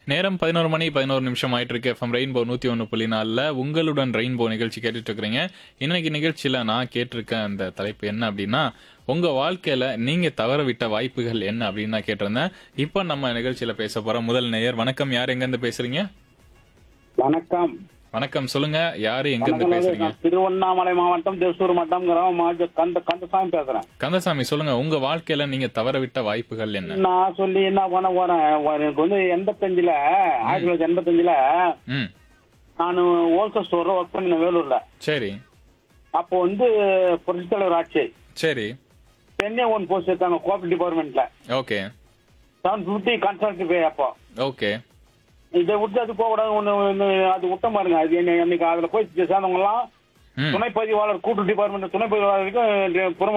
நேரம் பதினோரு மணி பதினோரு நிமிஷம் ஆயிட்டு இருக்கு எஃப்எம் ரெயின்போ நூத்தி ஒன்று புள்ளி நாலில் உங்களுடன் ரெயின்போ நிகழ்ச்சி கேட்டுட்டு இருக்கிறீங்க இன்னைக்கு நிகழ்ச்சியில நான் கேட்டிருக்க அந்த தலைப்பு என்ன அப்படின்னா உங்க வாழ்க்கையில நீங்க தவற விட்ட வாய்ப்புகள் என்ன அப்படின்னு நான் கேட்டிருந்தேன் இப்போ நம்ம நிகழ்ச்சியில பேச போற முதல் நேயர் வணக்கம் யார் எங்க இருந்து பேசுறீங்க வணக்கம் வணக்கம் சொல்லுங்க யாரு எங்க இருந்து வணக்கம் பேசுறீங்க நான் திருவண்ணாமலை மாவட்டம் திருசூர் மாவட்டம் கிராமம் மாவட்ட கந்த கந்தசாமி பேசுறேன் கந்தசாமி சொல்லுங்க உங்க வாழ்க்கையில நீங்க தவற விட்ட வாய்ப்புகள் என்ன நான் சொல்லி என்ன பண்ண போறேன் எனக்கு வந்து எண்பத்தஞ்சுல ஆயிரத்தி தொள்ளாயிரத்தி எண்பத்தஞ்சுல ம் நான் ஹோல்சேல் ஸ்டோர்ல ஒர்க் பண்ணினேன் வேலூர்ல சரி அப்போ வந்து புரட்சி தலைவர் ஆட்சி சரி சென்னை ஒன் போஸ்ட் இருக்காங்க கோஆபரேட் டிபார்ட்மெண்ட்ல okay seven fifty contract pay அப்போ ஓகே இதை விட்டு அது போக கூடாது ஒண்ணு ஒண்ணு அது விட்ட பாருங்க அது என்ன- அன்னைக்கு அதுல போய் சேர்ந்தவங்க எல்லாம் ம் துணை பதிவாளர் கூட்டு டிபார்ட்மெண்ட் துணை பதிவாளருக்கு புறம்